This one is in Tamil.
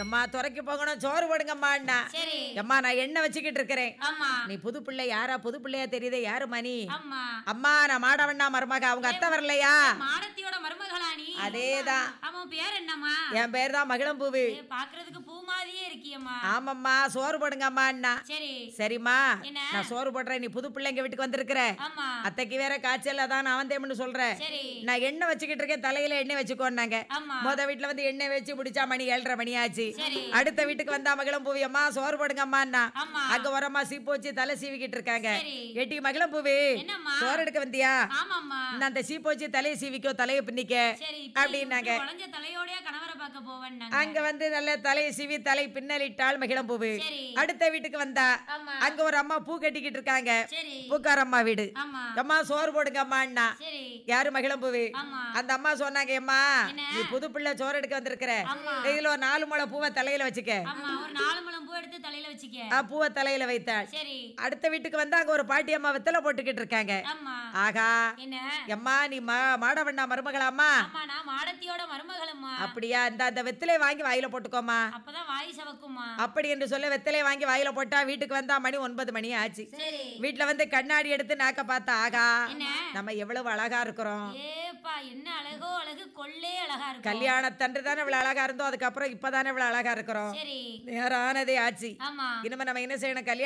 எம்மா துறைக்கு போகணும் சோறு போடுங்கம்மான்னா சரி எம்மா நான் எண்ணெய் வச்சுக்கிட்டு இருக்கிறேன் ஆமா நீ புது பிள்ளை யாரா புது பிள்ளையா தெரியுதே யாரு மணி ஆமா அம்மா நான் மாடவண்ணா மருமக அவங்க அத்தை வரலையா மாடத்தியோட மருமகளா நீ அதேதான் அவன் பேர் என்னம்மா என் பேர் தான் மகிழம்பூவு ஏ, பாக்குறதுக்கு பூ மாதிரியே இருக்கியம்மா ஆமாம்மா சோறு போடுங்கம்மான்னா சரி சரிம்மா என்ன? நான் சோறு போடுறேன் நீ புது பிள்ளைங்க வீட்டுக்கு வந்திருக்கிற ஆமா அத்தைக்கு வேற காய்ச்சல் அதான் நான் வந்தேன்னு சொல்றேன் சரி நான் எண்ணெய் வச்சுக்கிட்டு இருக்கேன் தலையில எண்ணெய் வச்சுக்கோன்னாங்க ஆமா மொத வீட்டுல வந்து எண்ணெய் வச்சு முடிச்சா மணி ஏழரை மணி ஆச்சு சரி அடுத்த வீட்டுக்கு வந்தா மகிழம் பூவி அம்மா சோறு போடுங்கம்மான்னா ஆமா அங்க வரம்மா சீப்பு வச்சு தலை சீவிக்கிட்டு இருக்காங்க சரி ஏட்டி மகிழம் பூவி என்னம்மா சோறு எடுக்க வந்தியா ஆமாம்மா இந்த அந்த சீப்பு வச்சு தலையை சீவிக்கோ தலையை பின்னிக்க சரி அப்படின்னாங்க. உடஞ்ச தலையோடய கணவரை பார்க்க போவேன் அங்க வந்து நல்ல தலையை சீவி தலை பின்னலிட்டாள் மகிழம் பூவு சரி அடுத்த வீட்டுக்கு வந்தா ஆமா அங்க ஒரு அம்மா பூ கட்டிக்கிட்டு இருக்காங்க சரி பூக்கார அம்மா வீடு ஆமா அம்மா சோறு போடுங்க அம்மான்னா சரி யாரு மகிழம் பூவு ஆமா அந்த அம்மா சொன்னாங்க அம்மா என்ன? நீ புது பிள்ளை சோறு எடுக்க வந்திருக்கிற ஆமா இதுல ஒரு நாலு முளை பூவை தலையில வச்சுக்க ஆமா ஒரு நாலு முழம் பூ எடுத்து தலையில வச்சுக்க ஆ, பூவை தலையில வைத்தாள் சரி அடுத்த வீட்டுக்கு வந்து அங்க ஒரு பாட்டி அம்மா வெத்தலை போட்டுக்கிட்டு இருக்காங்க ஆமா ஆகா என்ன எம்மா நீ மா மாடவண்ணா மருமகளாம்மா ஆமா நான் மாடத்தியோட மருமகளும்மா அப்படியா இந்த அந்த வெத்தலை வாங்கி வாயில போட்டுக்கோமா அப்பதான் வாய் சவக்குமா அப்படி என்று சொல்ல வெத்தலை வாங்கி வாயில போட்டா வீட்டுக்கு வந்தா மணி ஒன்பது மணி ஆச்சு சரி வீட்டுல வந்து கண்ணாடி எடுத்து நாக்க பார்த்தா ஆகா என்ன நம்ம எவ்வளவு அழகா இருக்கிறோம் ஏப்பா என்ன அழகோ அழகு கொள்ளே அழகா இருக்கும் கல்யாணத்தன்று தானே இவ்வளவு அழகா இருந்தோம் அதுக்கப்புறம் இப்பதானே இவ்வளவு அழகா இருக்கிறோம் சரி நேரம் ஆனதே ஆச்சு ஆமா இனிமே நம்ம என்ன செய்யணும் கல்யாணம்